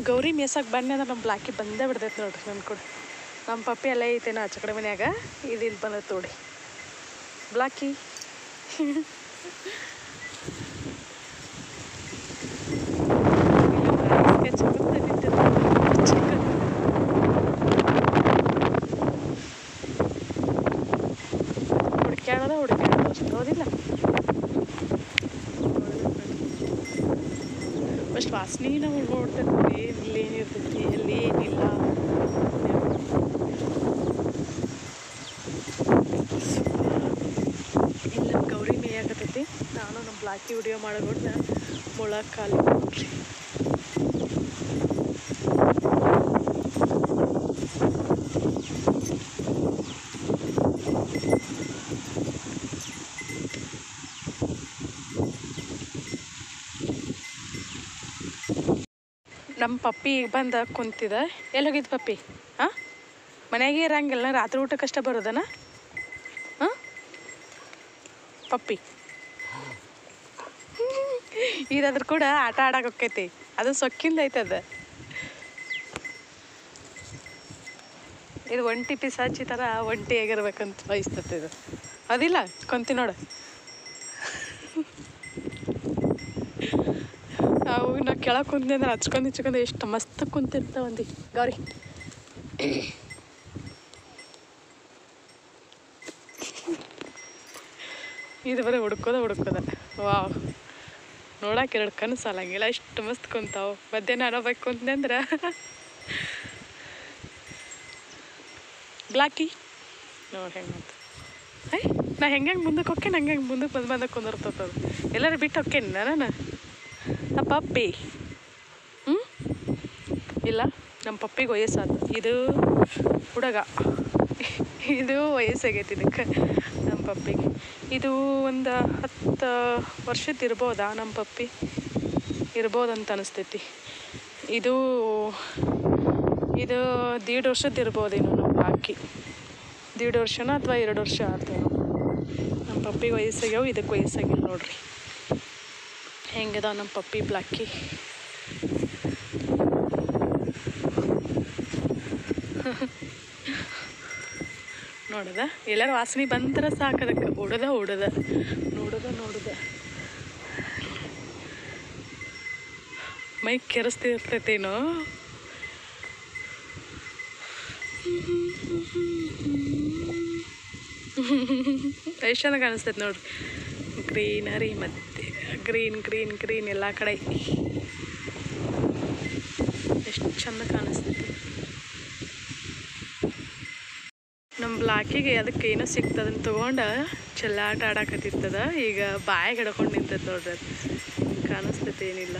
ಗೌರಿ ಮೇಸಕ್ಕೆ ಬನ್ನಿ ಅಂದ್ರೆ ನಮ್ಮ ಬ್ಲಾಕಿ ಬಂದೇ ಬಿಡ್ತೈತೆ ನೋಡ್ರಿ ನನ್ನ ಕೂಡ ನಮ್ಮ ಪಪ್ಪಿ ಎಲ್ಲ ಐತೇನೋ ಆಚೆ ಕಡೆ ಮನ್ಯಾಗ ಇದು ಇಲ್ಲಿ ಬಂದೈತೆ ನೋಡಿ ಬ್ಲಾಕಿ ಹುಡುಕ್ಯಾಡೋದ ಹುಡುಕ್ಯಾಡೋದು ಅಷ್ಟು ಹೌದಿಲ್ಲ ಫಸ್ಟ್ ವಾಸನೆ ನಾವು ನೋಡ್ತಿರ್ತೀವಿ ಇಲ್ಲಿ ಏನಿರ್ತೈತಿ ಎಲ್ಲಿ ಏನಿಲ್ಲ ಇಲ್ಲ ಗೌರಿ ಮೇಯಾಕತೈತಿ ನಾನು ನಮ್ಮ ಬ್ಲಾಕಿ ವಿಡಿಯೋ ಮಾಡೋದ್ನ ಮುಳ ಖಾಲಿ ನೋಡ್ರಿ ನಮ್ಮ ಪಪ್ಪಿ ಈಗ ಬಂದ ಕುಂತಿದ ಎಲ್ಲಿ ಹೋಗಿದ್ದು ಪಪ್ಪಿ ಹಾಂ ಮನೆಯಾಗೆ ಇರಂಗಿಲ್ಲ ರಾತ್ರಿ ಊಟಕ್ಕಷ್ಟ ಬರೋದನ ಹಾಂ ಪಪ್ಪಿ ಇದಾದ್ರ ಕೂಡ ಆಟ ಆಡಕ್ಕೆ ಹೋಕ್ಕೈತಿ ಅದು ಸೊಕ್ಕಿಂದ ಐತದ ಇದು ಒಂಟಿ ಪಿಸಾಚಿ ಥರ ಒಂಟಿ ಆಗಿರ್ಬೇಕಂತ ಬಯಸ್ತೈತೆ ಇದು ಅದಿಲ್ಲ ಕೊಂತಿ ನೋಡು ಅವು ನಾ ಕೆಳಗೆ ಕುಂತೆ ಅಂದ್ರೆ ಹಚ್ಕೊಂಡು ಹಚ್ಕೊಂಡು ಎಷ್ಟು ಮಸ್ತ್ ಕುಂತಿರ್ತಾವ ಒಂದಿ ಗೌರಿ ಇದು ಬರೀ ಹುಡ್ಕೋದ ಹುಡ್ಕೋದ ವಾವ್ ನೋಡಕ್ಕೆ ಎರಡು ಕಣ್ಣು ಸಾಲಂಗಿಲ್ಲ ಇಷ್ಟು ಮಸ್ತ್ ಕುಂತಾವು ಮಧ್ಯಾಹ್ನ ಆಡೋಬೇಕು ಕುಂತೆ ಅಂದ್ರೆ ಬ್ಲಾಕಿ ನೋಡಿ ಹೆಂಗೆ ಅಂತ ಐ ನಾ ಹೆಂಗೆ ಹೆಂಗೆ ಮುಂದಕ್ಕೆ ಹೋಕ್ಕೇನೆ ಹಂಗೆ ಹೆಂಗೆ ಮುಂದಕ್ಕೆ ಬಂದು ಬಂದಕ್ಕೆ ಕುಂದಿರ್ತದ ಎಲ್ಲರೂ ಬಿಟ್ಟು ಹೋಕ್ಕೇನೆ ನಾನು ಆ ಪಪ್ಪಿ ಹ್ಞೂ ಇಲ್ಲ ನಮ್ಮ ಪಪ್ಪಿಗೆ ವಯಸ್ಸಾದ ಇದು ಹುಡುಗ ಇದು ವಯಸ್ಸಾಗೈತಿ ಇದಕ್ಕೆ ನಮ್ಮ ಪಪ್ಪಿಗೆ ಇದು ಒಂದು ಹತ್ತು ವರ್ಷದ ಇರ್ಬೋದಾ ನಮ್ಮ ಪಪ್ಪಿ ಇರ್ಬೋದಂತ ಅನಿಸ್ತೈತಿ ಇದು ಇದು ದೀಡ್ ವರ್ಷದ ಇರ್ಬೋದೇನೋ ನಮ್ಮ ಬಾಕಿ ದೀಡ್ ವರ್ಷನ ಅಥವಾ ಎರಡು ವರ್ಷ ಆತೇನೋ ನಮ್ಮ ಪಪ್ಪಿಗೆ ವಯಸ್ಸಾಗ್ಯಾವ ಇದಕ್ಕೆ ವಯಸ್ಸಾಗಿಲ್ಲ ನೋಡ್ರಿ ಹೆಂಗದ ನಮ್ಮ ಪಪ್ಪಿ ಬ್ಲಾಕಿ ನೋಡದ ಎಲ್ಲರ ವಾಸನೆ ಬಂದ್ರೆ ಸಾಕದಕ್ಕೆ ಉಡದ ಉಡದ ನೋಡದ ನೋಡದ ಮೈ ಕೆರೆಸ್ತಿರ್ತೈತೇನೋ ಎಷ್ಟು ಚೆನ್ನಾಗಿ ಕಾಣಿಸ್ತೈತೆ ನೋಡ್ರಿ ಗ್ರೀನರಿ ಮತ್ತೆ ಗ್ರೀನ್ ಗ್ರೀನ್ ಗ್ರೀನ್ ಎಲ್ಲ ಕಡೆ ಎಷ್ಟು ಚಂದ ಕಾಣಿಸ್ತೈತಿ ನಮ್ಮ ಬ್ಲಾಕಿಗೆ ಅದಕ್ಕೆ ಏನೋ ಸಿಗ್ತದನ್ನ ತೊಗೊಂಡು ಚೆಲ್ಲಾಟ ಆಡಾಕತ್ತಿರ್ತದ ಈಗ ಬಾಯಿಗೆ ಹಿಡ್ಕೊಂಡು ನಿಂತೈತೆ ನೋಡ್ರಿ ಅದು ಕಾಣಿಸ್ತೈತೆ ಏನಿಲ್ಲ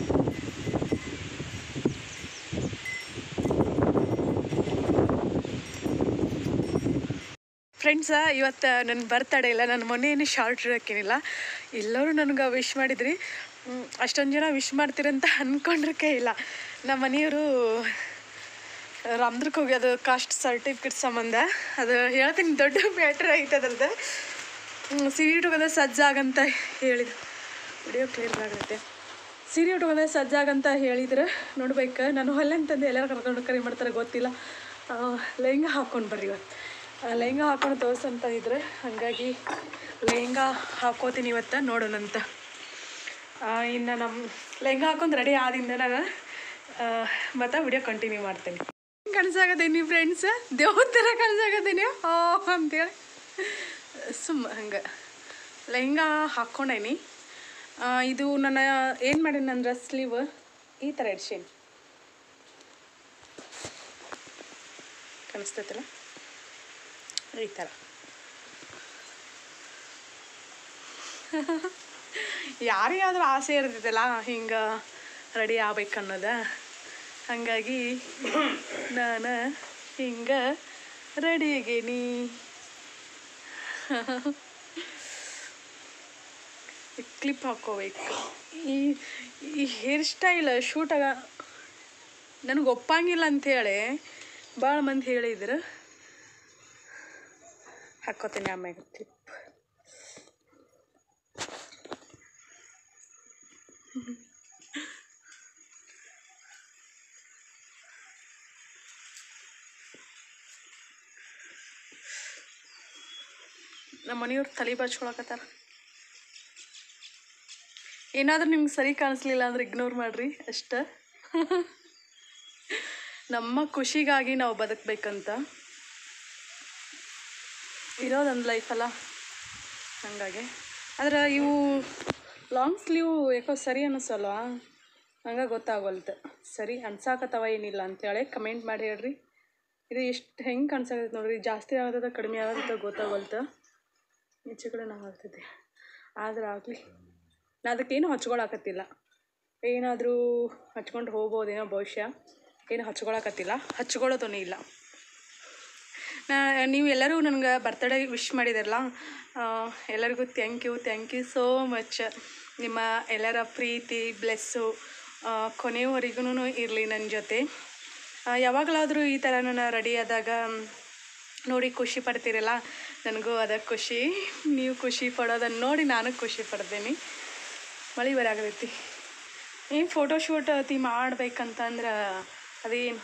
ಫ್ರೆಂಡ್ಸ ಇವತ್ತು ನನ್ನ ಬರ್ತಡೇ ಇಲ್ಲ ನನ್ನ ಮೊನ್ನೆ ಏನು ಶಾರ್ಟ್ ಇರೋಕ್ಕೇನಿಲ್ಲ ಎಲ್ಲರೂ ನನಗೆ ವಿಶ್ ಮಾಡಿದ್ರಿ ಅಷ್ಟೊಂದು ಜನ ವಿಶ್ ಮಾಡ್ತೀರಂತ ಅಂದ್ಕೊಂಡ್ರಕ್ಕೆ ಇಲ್ಲ ನಮ್ಮ ಮನೆಯವರು ರಾಮದುರ್ಗಕ್ಕೆ ಹೋಗಿ ಅದು ಕಾಸ್ಟ್ ಸರ್ಟಿಫಿಕೇಟ್ ಸಂಬಂಧ ಅದು ಹೇಳ್ತೀನಿ ದೊಡ್ಡ ಮ್ಯಾಟ್ರ್ ಐತೆ ಅದ್ರದ್ದು ಸೀರೆ ಉಟ್ಕೊಂಡೆ ಸಜ್ಜಾಗಂತ ಹೇಳಿದ್ರು ವಿಡಿಯೋ ಕ್ಲಿಯರ್ ಆಗೈತೆ ಸೀರೆ ಉಟ್ಕೊಂಡೆ ಸಜ್ಜಾಗಂತ ಹೇಳಿದ್ರೆ ನೋಡ್ಬೇಕು ನಾನು ಹೊಲ್ಲೆ ಅಂತಂದು ಎಲ್ಲರೂ ಕರ್ಕೊಂಡು ಕರಿ ಮಾಡ್ತಾರೆ ಗೊತ್ತಿಲ್ಲ ಆ, ಲೆಹಂಗಾ ಹಾಕ್ಕೊಂಡು ಬರ್ರಿ ಇವತ್ತು ಆ, ಲೆಹಂಗಾ ಹಾಕೊಂಡು ತೋರ್ಸಂತ ಇದ್ರೆ ಹಾಗಾಗಿ ಲೆಹಂಗಾ ಹಾಕೋತೀನಿ ಇವತ್ತು ನೋಡೋಣಂತ ಇನ್ನು ನಮ್ಮ ಲೆಹಂಗಾ ಹಾಕೊಂಡು ರೆಡಿ ಆದಿಂದ ನಾನು ಮತ್ತು ವಿಡಿಯೋ ಕಂಟಿನ್ಯೂ ಮಾಡ್ತೀನಿ ಕನ್ಸಾಗತ್ತೀನಿ ಫ್ರೆಂಡ್ಸ್ ದೇವ್ರ ಥರ ಕನ್ಸಾಗತ್ತೀನಿ ಓ ಅಂತೇಳಿ ಸುಮ್ಮ ಹಂಗೆ ಲೆಹಂಗಾ ಹಾಕ್ಕೊಂಡೇನಿ ಆ, ಇದು ನನ್ನ ಏನು ಮಾಡೀನಿ ಅಂದ್ರೆ ಸ್ಲೀವ್ ಈ ಥರ ಇಡ್ಸೀನಿ ಕಾಣಿಸ್ತೈತಲ್ಲ ಈ ಥರ ಯಾರಿಗಾದ್ರೂ ಆಸೆ ಇರ್ತೈತಲ್ಲ ಹಿಂಗೆ ರೆಡಿ ಆಗ್ಬೇಕು ಅನ್ನೋದ ಹಾಗಾಗಿ ನಾನು ಹಿಂಗೆ ರೆಡಿ ಆಗೀನಿ ಕ್ಲಿಪ್ ಹಾಕ್ಕೋಬೇಕು ಈ ಈ ಹೇರ್ ಸ್ಟೈಲ್ ಶೂಟಾಗ ನನಗೆ ಒಪ್ಪಂಗಿಲ್ಲ ಅಂಥೇಳಿ ಭಾಳ ಮಂದಿ ಹೇಳಿದ್ರು ಹಾಕ್ಕೋತೀನಿ ಆಮ್ಯಾಗ ಕ್ಲಿಪ್ ನಮ್ಮ ಮನೆಯವ್ರು ತಲೆ ಬಾಚ್ಕೊಳಕತ್ತಾರ ಏನಾದರೂ ನಿಮ್ಗೆ ಸರಿ ಕಾಣಿಸ್ಲಿಲ್ಲ ಅಂದ್ರೆ ಇಗ್ನೋರ್ ಮಾಡಿರಿ ಅಷ್ಟೇ ನಮ್ಮ ಖುಷಿಗಾಗಿ ನಾವು ಬದುಕಬೇಕಂತ ಇರೋದೊಂದು ಲೈಫಲ್ಲ ಹಾಗಾಗಿ ಆದ್ರೆ ಇವು ಲಾಂಗ್ ಸ್ಲೀವ್ ಯಾಕೋ ಸರಿ ಅನ್ನಿಸಲ್ವಾ ಹಂಗೆ ಗೊತ್ತಾಗವಲ್ತು ಸರಿ ಅನ್ಸಾಕತ್ತವ ಏನಿಲ್ಲ ಅಂತೇಳಿ ಕಮೆಂಟ್ ಮಾಡಿ ಹೇಳ್ರಿ ಇದು ಎಷ್ಟು ಹೆಂಗೆ ಕಾಣಿಸಾಕತ್ತೈತೆ ನೋಡ್ರಿ ಜಾಸ್ತಿ ಆಗದ ಕಡಿಮೆ ಆಗತ್ತ ಗೊತ್ತಾಗವಲ್ತು ಈಚೆ ಕಡೆ ನಾವು ಆಗ್ತೈತಿ ಆದ್ರೆ ಆಗಲಿ ನಾ ಅದಕ್ಕೇನು ಹಚ್ಕೊಳಕತ್ತಿಲ್ಲ ಏನಾದರೂ ಹಚ್ಕೊಂಡು ಹೋಗ್ಬೋದೇನೋ ಬಹುಶಃ ಏನು ಹಚ್ಕೊಳಕತ್ತಿಲ್ಲ ಹಚ್ಕೊಳ್ಳೋದೂ ಇಲ್ಲ ನಾ ನೀವು ಎಲ್ಲರೂ ನನಗೆ ಬರ್ತಡೇ ವಿಶ್ ಮಾಡಿದಾರಲ್ಲ ಎಲ್ಲರಿಗೂ thank you thank you so much ನಿಮ್ಮ ಎಲ್ಲರ ಪ್ರೀತಿ ಬ್ಲೆಸ್ಸು ಕೊನೆಯವರೆಗೂ ಇರಲಿ ನನ್ನ ಜೊತೆ ಆ, ಯಾವಾಗಲಾದರೂ ಈ ಥರ ನಾನು ರೆಡಿ ಆದಾಗ ಮ್, ನೋಡಿ ಖುಷಿ ಪಡ್ತೀರಲ್ಲ ನನಗೂ ಅದ ಖುಷಿ ನೀವು ಖುಷಿ ಪಡೋದನ್ನು ನೋಡಿ ನಾನು ಖುಷಿ ಪಡ್ತೀನಿ ಮಳೆ ಬರಾಗತೈತಿ ಏನು ಫೋಟೋಶೂಟ್ ಅತಿ ಮಾಡ್ಬೇಕಂತಂದ್ರೆ ಅದೇನು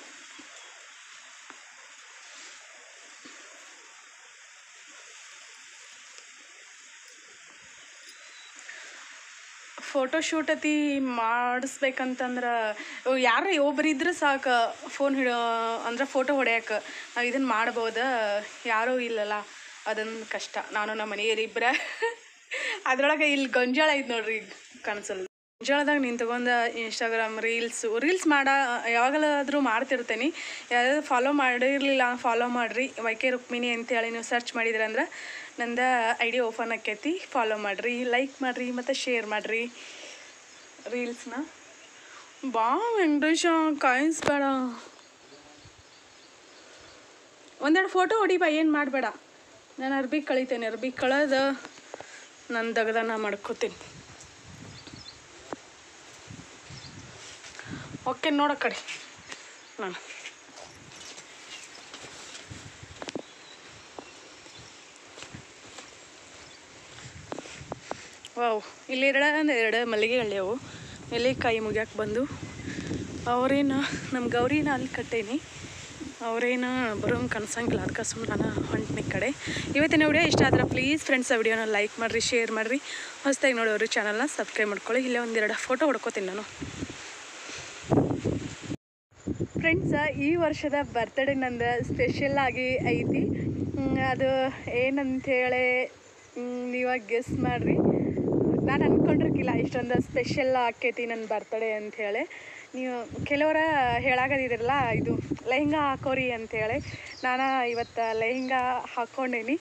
ಫೋಟೋಶೂಟ್ ಅತಿ ಮಾಡಿಸ್ಬೇಕಂತಂದ್ರೆ ಯಾರು ಒಬ್ರಿದ್ರೆ ಸಾಕು ಫೋನ್ ಹಿಡೋ ಅಂದ್ರೆ ಫೋಟೋ ಹೊಡ್ಯಾಕ ನಾವು ಇದನ್ನು ಮಾಡ್ಬೋದ ಯಾರೂ ಇಲ್ಲಲ್ಲ ಅದೊಂದು ಕಷ್ಟ ನಾನು ನಮ್ಮ ಮನೆಯಲ್ಲಿ ಇಬ್ಬರ ಅದ್ರೊಳಗೆ ಇಲ್ಲಿ ಗೊಂಜಾಳ ಐತೆ ನೋಡ್ರಿ ಕಾಣಿಸಲ್ಲ ಗೊಂಜಾಳದಾಗ ನೀನು ತಗೊಂಡ ಇನ್ಸ್ಟಾಗ್ರಾಮ್ ರೀಲ್ಸು ರೀಲ್ಸ್ ಮಾಡ ಯಾವಾಗಲಾದರೂ ಮಾಡ್ತಿರ್ತೇನೆ ಯಾರಾದ್ರೂ ಫಾಲೋ ಮಾಡಿರಲಿಲ್ಲ ಫಾಲೋ ಮಾಡಿರಿ ವೈಕೆ ರುಕ್ಮಿಣಿ ಅಂತೇಳಿ ನೀವು ಸರ್ಚ್ ಮಾಡಿದ್ರಿ ಅಂದ್ರೆ ನಂದು ಐ ಡಿ ಓಪನ್ ಆಕೈತಿ ಫಾಲೋ ಮಾಡಿರಿ ಲೈಕ್ ಮಾಡಿರಿ ಮತ್ತು ಶೇರ್ ಮಾಡಿರಿ ರೀಲ್ಸ್ನ ಬಾ ವೆಂಕಟೇಶ ಕಾಯಿಸ್ಬೇಡ ಒಂದೆರಡು ಫೋಟೋ ಹೊಡಿ ಬಾ ಏನು ಮಾಡಬೇಡ ನಾನು ಅರ್ಬಿ ಕಳಿತೇನೆ ಅರ್ಬಿ ಕಳೆದ ನನ್ನ ದಗದನ ಮಾಡ್ಕೋತೀನಿ ಓಕೆ ನೋಡ ಕಡೆ ನಾನು ವಾವ್ ಇಲ್ಲಿ ಎರಡು ಅಂದ್ರೆ ಎರಡು ಮಲ್ಲಿಗೆ ಹಳ್ಳಿ ಅವು ಎಲೆ ಕಾಯಿ ಮುಗ್ಯಾಕೆ ಬಂದು ಅವ್ರೇನು ನಮ್ಮ ಗೌರಿನ ಅಲ್ಲಿ ಕಟ್ಟೇನಿ ಅವ್ರೇನ ಬರೋಂಗೆ ಕನ್ಸಂಗಿಲ್ಲ ಅದಕ್ಕೆ ಸುಮ್ಮನೆ ನಾನು ಹೊಂಟ್ನಿ ಕಡೆ ಇವತ್ತಿನ ವಿಡಿಯೋ ಇಷ್ಟ ಆದ್ರೆ ಪ್ಲೀಸ್ ಫ್ರೆಂಡ್ಸ್ ಆ ವಿಡಿಯೋನ ಲೈಕ್ ಮಾಡಿರಿ ಶೇರ್ ಮಾಡಿರಿ ಹೊಸ್ದಾಗಿ ನೋಡೋರು ಚಾನಲ್ನ ಸಬ್ಸ್ಕ್ರೈಬ್ ಮಾಡ್ಕೊಳ್ಳಿ ಇಲ್ಲೇ ಒಂದೆರಡು ಫೋಟೋ ಹೊಡ್ಕೋತೀನಿ ನಾನು ಫ್ರೆಂಡ್ಸ ಈ ವರ್ಷದ ಬರ್ತಡೇ ನಂದು ಸ್ಪೆಷಲ್ ಆಗಿ ಐತಿ ಹ್ಮ್, ಅದು ಏನಂತೇಳಿ ನೀವಾಗ ಗೆಸ್ ಮಾಡಿರಿ ನಾನು ಅಂದ್ಕೊಂಡಿರ್ಕಿಲ್ಲ ಇಷ್ಟೊಂದು ಸ್ಪೆಷಲ್ ಆಕೈತಿ ನನ್ನ ಬರ್ತಡೇ ಅಂಥೇಳಿ ನೀವು ಕೆಲವರ ಹೇಳಾಗದಿದ್ರಲ್ಲ ಇದು ಲೆಹಂಗಾ ಹಾಕೋರಿ ಅಂಥೇಳಿ ನಾನು ಇವತ್ತು ಲೆಹಂಗಾ ಹಾಕ್ಕೊಂಡೇನಿ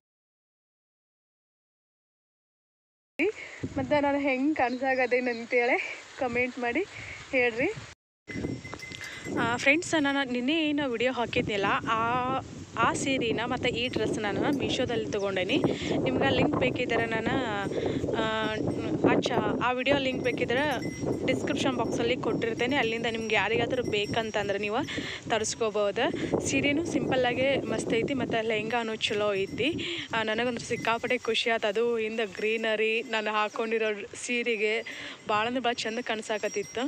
ಮತ್ತು ನಾನು ಹೆಂಗೆ ಕಾಣಿಸಾಗದೇನು ಅಂತೇಳಿ ಕಮೆಂಟ್ ಮಾಡಿ ಹೇಳ್ರಿ ಫ್ರೆಂಡ್ಸ್ ನಾನು ನಿನ್ನೆ ಏನು ವಿಡಿಯೋ ಹಾಕಿದ್ನಲ್ಲ ಆ ಆ ಸೀರೆನ ಮತ್ತು ಈ ಡ್ರೆಸ್ ನಾನು ಮೀಶೋದಲ್ಲಿ ತೊಗೊಂಡೇನಿ ನಿಮ್ಗೆ ಲಿಂಕ್ ಬೇಕಿದ್ರೆ ನಾನು ಆ, ಅಚ್ಚ ಆ ವಿಡಿಯೋ ಲಿಂಕ್ ಬೇಕಿದ್ರೆ ಡಿಸ್ಕ್ರಿಪ್ಷನ್ ಬಾಕ್ಸಲ್ಲಿ ಕೊಟ್ಟಿರ್ತೇನೆ ಅಲ್ಲಿಂದ ನಿಮ್ಗೆ ಯಾರಿಗಾದ್ರೂ ಬೇಕಂತಂದ್ರೆ ನೀವು ತರಿಸ್ಕೋಬೋದು ಸೀರೆನೂ ಸಿಂಪಲ್ಲಾಗೆ ಮಸ್ತ್ ಐತಿ ಮತ್ತು ಲೆಹಂಗಾನು ಚಲೋ ಐತಿ ಆ, ನನಗಂದ್ರೆ ಸಿಕ್ಕಾಪಟ್ಟೆ ಖುಷಿ ಆಯ್ತು ಅದು ಹಿಂದೆ ಗ್ರೀನರಿ ನಾನು ಹಾಕ್ಕೊಂಡಿರೋ ಸೀರೆಗೆ ಭಾಳ ಅಂದ್ರೆ ಭಾಳ ಚಂದ ಕಾಣಿಸಾಕತ್ತಿತ್ತು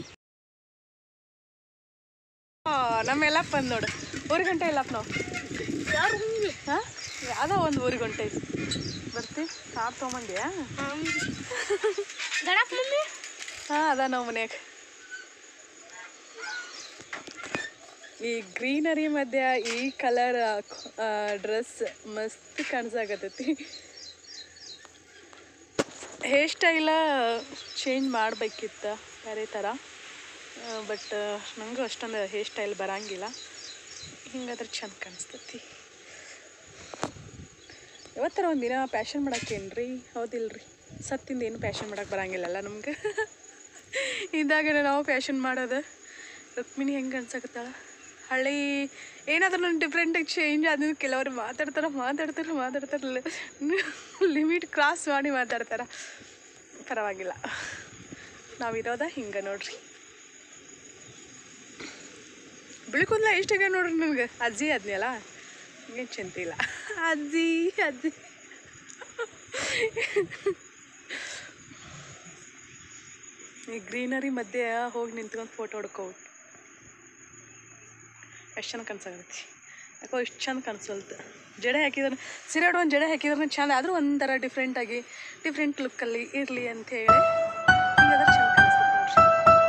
ನಮ್ಮ ಎಲ್ಲಪ್ಪ ಬಂದು ನೋಡು ಊರು ಗಂಟೆ ಎಲ್ಲಪ್ಪ ನಾವು ಹಾಂ ಯಾವುದೋ ಒಂದು ಊರು ಗಂಟೆ ಐತಿ ಬರ್ತಿ ಕಾರ್ ತೊಗೊಂಬಂದ್ಯಾ ಗಣಪ ಮಮ್ಮಿ ಹಾಂ ಅದ ನಾವು ಮನ್ಯಾಗ ಈ ಗ್ರೀನರಿ ಮಧ್ಯ ಈ ಕಲರ್ ಡ್ರೆಸ್ ಮಸ್ತ್ ಕಾಣಿಸಾಕತ್ತೈತಿ ಹೇರ್ ಸ್ಟೈಲ ಚೇಂಜ್ ಮಾಡಬೇಕಿತ್ತ ಬೇರೆ ಥರ ಬಟ್ ನನಗೂ ಅಷ್ಟೊಂದು ಹೇರ್ ಸ್ಟೈಲ್ ಬರಂಗಿಲ್ಲ ಹಿಂಗಾದ್ರೆ ಚಂದ ಕಾಣಿಸ್ತೈತಿ ಯಾವತ್ತರ ಒಂದಿನ ಪ್ಯಾಷನ್ ಮಾಡಕ್ಕೇನ್ರಿ ಹೌದಿಲ್ರಿ ಸತ್ತಿಂದ ಏನು ಪ್ಯಾಷನ್ ಮಾಡಕ್ಕೆ ಬರಂಗಿಲ್ಲಲ್ಲ ನಮ್ಗೆ ಇದ್ದಾಗ ನಾವು ಪ್ಯಾಷನ್ ಮಾಡೋದು ರುಕ್ಮಿಣಿ ಹೆಂಗೆ ಅನ್ಸಕತ್ತಾಳ ಹಳ್ಳಿ ಏನಾದ್ರೂ ನಾನು ಡಿಫ್ರೆಂಟಾಗಿ ಚೇಂಜ್ ಆದ್ಮೇಲೆ ಕೆಲವರು ಮಾತಾಡ್ತಾರೆ ಮಾತಾಡ್ತಾರೆ ಮಾತಾಡ್ತಾರೆ ಲಿಮಿಟ್ ಕ್ರಾಸ್ ಮಾಡಿ ಮಾತಾಡ್ತಾರೆ ಪರವಾಗಿಲ್ಲ ನಾವಿರೋದ ಹಿಂಗೆ ನೋಡ್ರಿ ಬಿಳಿ ಕೂದಲ ಎಷ್ಟಾಗ ನೋಡ್ರಿ ನನಗೆ ಅಜ್ಜಿ ಆದ್ನಲ್ಲ ಹಿಂಗೆ ಚಿಂತಿಲ್ಲ ಅಜ್ಜಿ ಅಜ್ಜಿ ಈ ಗ್ರೀನರಿ ಮಧ್ಯೆ ಹೋಗಿ ನಿಂತ್ಕೊಂಡು ಫೋಟೋ ಹೊಡ್ಕೋಬಿಟ್ಟು ಎಷ್ಟು ಚೆನ್ನಾಗಿ ಕನ್ಸಾಗತ್ತಿ ಯಾಕೋ ಇಷ್ಟು ಚಂದ ಕಾಣಿಸಲ್ತು ಜಡೆ ಹಾಕಿದ್ರೆ ಸೀರೆ ಒಂದು ಜಡೆ ಹಾಕಿದ್ರೆ ಚಂದ ಆದರೂ ಒಂಥರ ಡಿಫ್ರೆಂಟಾಗಿ ಡಿಫ್ರೆಂಟ್ ಲುಕ್ಕಲ್ಲಿ ಇರಲಿ ಅಂತ ಹೇಳಿ ಹಿಂಗಾದ್ರೆ ಚಂದ ಕಾಣಿಸ್ತದೆ ನೋಡ್ರಿ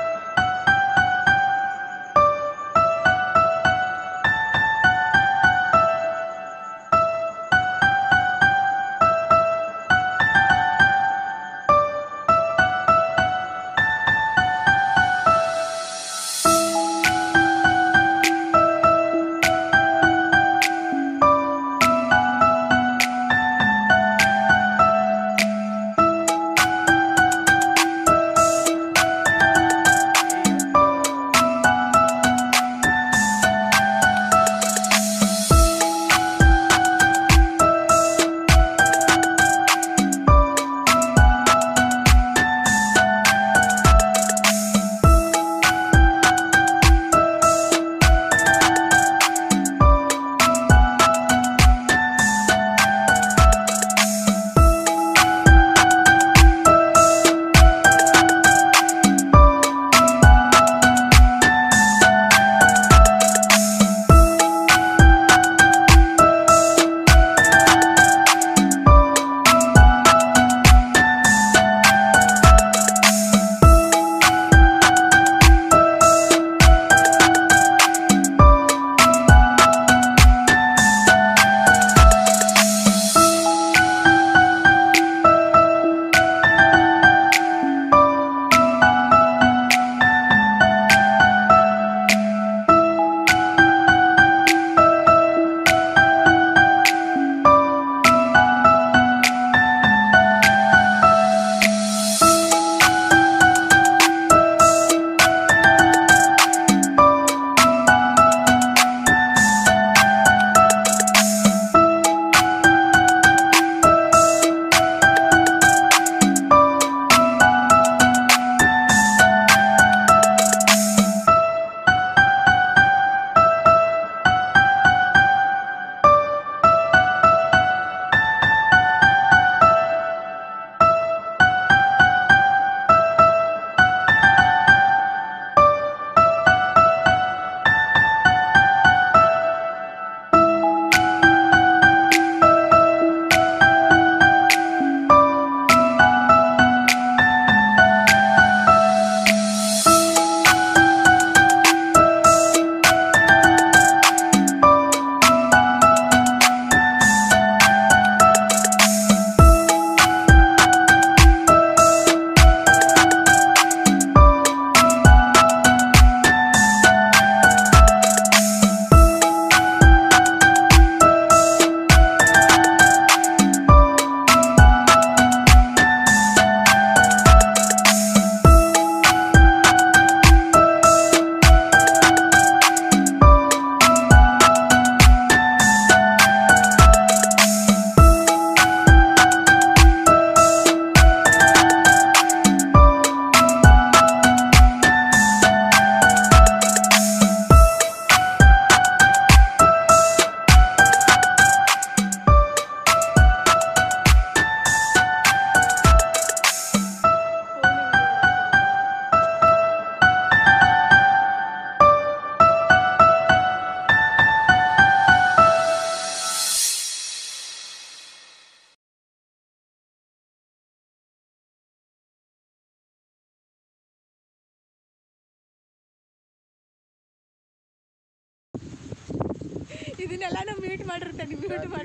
ಇದನ್ನೆಲ್ಲ ನಾವು ಮ್ಯೂಟ್ ಮಾಡಿರ್ತೇನೆ ಮ್ಯೂಟ್ ಮಾಡಿ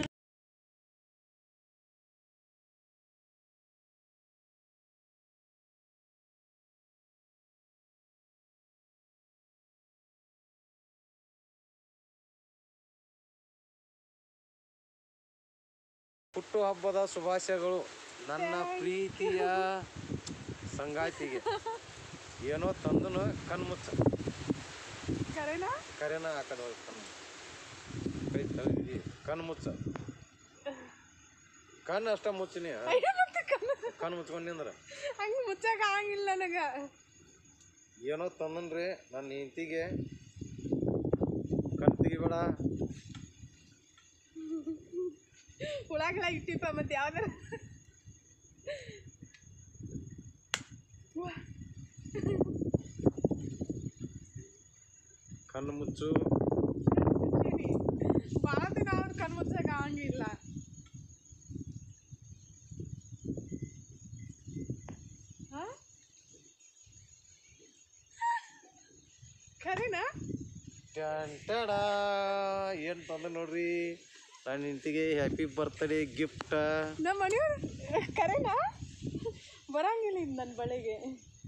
ಹುಟ್ಟು ಹಬ್ಬದ ಶುಭಾಶಯಗಳು ನನ್ನ ಪ್ರೀತಿಯ ಸಂಗಾತಿಗೆ ಏನೋ ತಂದನು ಕಣ್ಮುಚ್ಚ ಕರೆನಾ ಕರೆನ ಆ ಕಡೆ ಹೋಗಿ ಕಣ್ಣು ಕೈ ತಗದಿ ಕಣ್ಣು ಮುಚ್ಚ ಕಣ್ಣು ಅಷ್ಟ ಮುಚ್ಚಿನಿ ಅಯ್ಯೋ ಮತ್ತೆ ಕಣ್ಣು ಕಣ್ಣು ಮುಚ್ಕೊಂಡು ನಿಂದ್ರ ಹಂಗೆ ಮುಚ್ಚಕ್ಕೆ ಆಗಂಗಿಲ್ಲ ನನಗೆ ಏನೋ ತಂದನ್ರಿ ನನ್ನ ಹೆಂಡತಿಗೆ ಕಣ್ ತೆಗಿಬೇಡ ಹುಳಗಳ ಇಟ್ಟಿಪ್ಪ ಮತ್ತೆ ಯಾವ್ದಾರ ಕಣ್ಣು ಮುಚ್ಚು ಯಾವ್ದು ಕಣ್ಮುಚ್ಚಕ್ಕೆ ಆಗಂಗಿಲ್ಲ ಹಾ ಖರೇನಾ ಟಂಟಡ ಏನು ತಂದ ನೋಡ್ರಿ ನನ್ನ ಹೆಂಡತಿಗೆ ಹ್ಯಾಪಿ ಬರ್ತ್ಡೇ ಗಿಫ್ಟ್ ನಮ್ಮ ಮನೆಯವ್ರು ಕರೆನಾ ಬರಂಗಿಲ್ಲ ಇದು ನನ್ನ ಬಳೆಗೆ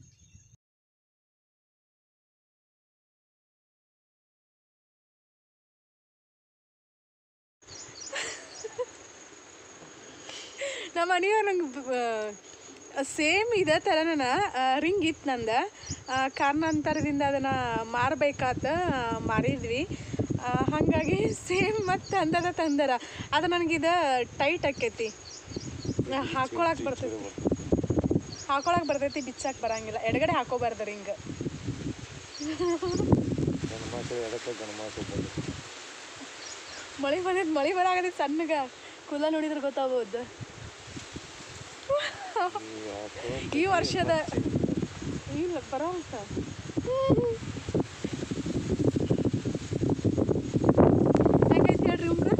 ನಮ್ಮ ಮನೆಯವ್ರು ನಂಗೆ ಸೇಮ್ ಇದೇ ಥರನ ರಿಂಗ್ ಇತ್ತು ನಂದು ಆ, ಕಾರಣಾಂತರದಿಂದ ಅದನ್ನು ಮಾರಬೇಕಾತ ಮಾರಿದ್ವಿ ಆ, ಹಾಗಾಗಿ ಸೇಮ್ ಮತ್ತೆ ಅಂದದ ತಂದರ ಅದು ನನಗಿದು ಟೈಟ್ ಆಕೈತಿ ಹಾಕೊಳಕ್ಕೆ ಬರ್ತೈತಿ ಹಾಕೊಳಕ್ಕೆ ಬರ್ತೈತಿ ಬಿಚ್ಚಾಕ್ ಬರಂಗಿಲ್ಲ ಎಡಗಡೆ ಹಾಕೋಬಾರ್ದು ರಿಂಗ್ ಗಣಮಕ್ಳು ಎಡಕ್ಕೆ ಗಣಮಕ್ಳು ಬಂದು ಮಳೆ ಬಂದೈತೆ ಮಳೆ ಬರಾಗದೈತೆ ಸಣ್ಣಗ ಕುಲ ನೋಡಿದ್ರೆ ಗೊತ್ತಾಗ್ಬೋದು ಈ ವರ್ಷದ ಇಲ್ಲ ಬರೋಂತ ಹೆಂಗೈತಿ ಹೇಳ್ರಿ ಉಮ್ರ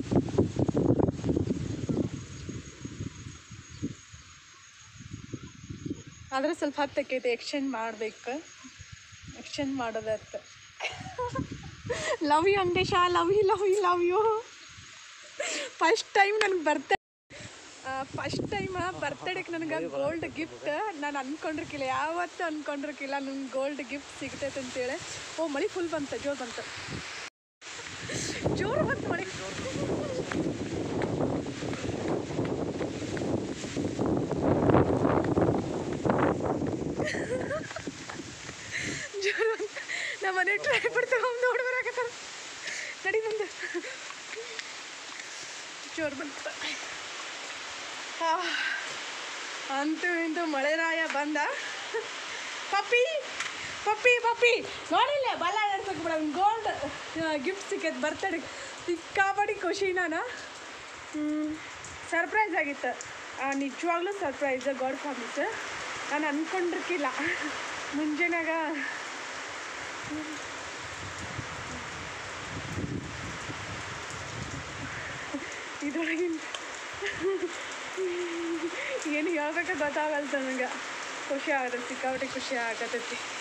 ಆದ್ರೆ ಸ್ವಲ್ಪ ಹತ್ತಕ್ಕೈತಿ ಎಕ್ಸ್ಚೇಂಜ್ ಮಾಡ್ಬೇಕು ಎಕ್ಸ್ಚೇಂಜ್ ಮಾಡೋದತ್ತ love you Ankesh love you love you love you first time ನನಗೆ ಬರ್ತ ಫಸ್ಟ್ ಟೈಮ್ ಬರ್ತಡೇಗೆ ನನಗೆ ಗೋಲ್ಡ್ ಗಿಫ್ಟ್ ನಾನು ಅನ್ಕೊಂಡಿರ್ಕಿಲ್ಲ ಯಾವತ್ತೂ ಅನ್ಕೊಂಡಿರ್ಕಿಲ್ಲ ನಂಗೆ ಗೋಲ್ಡ್ ಗಿಫ್ಟ್ ಸಿಗ್ತೈತೆ ಅಂತೇಳಿ ಓ ಮಳೆ ಫುಲ್ ಬಂತು ಜೋರು ಬಂತು ಜೋರು ಬಂತು ಮಳೆ ಜೋರು ಬಂತು ನಮ್ಮ ಮನೆ ಟ್ರೈ ಬಿಡ್ತೇವೆ ನೋಡಿ ಬರಾಕತ್ತಾರ ನಡಿ ಬಂದು ಜೋರು ಬಂತು ಆ, ಅಂತೂ ಇಂತೂ ಮಳೆರಾಯ ಬಂದ ಪಪ್ಪಿ ಪಪ್ಪಿ ಪಪ್ಪಿ ನೋಡಿಲ್ಲ ಬಲ್ಲ ನಡ್ಸಕ್ ಬಿಡ ಗೋಲ್ಡ್ ಗಿಫ್ಟ್ ಸಿಕ್ಕೈತೆ ಬರ್ತಡೇ ಸಿಕ್ಕಾಪಡಿ ಖುಷಿ ನಾನು ಸರ್ಪ್ರೈಸ್ ಆಗಿತ್ತು ಆ, ನಿಜವಾಗ್ಲೂ ಸರ್ಪ್ರೈಸ್ ಗಾಡ್ ಪ್ರಾಮಿಸ್ ನಾನು ಅನ್ಕೊಂಡಿರ್ಕಿಲ್ಲ ಮುಂಜಾನಾಗ ಇದ್ರೊಳಗಿನ ಏನು ಹೇಳ್ಬೇಕು ಗೊತ್ತಾಗಲ್ತ ನನಗೆ ಖುಷಿ ಆಗತ್ತೆ ಸಿಕ್ಕಾಪಟ್ಟೆ ಖುಷಿ ಆಗತೈತಿ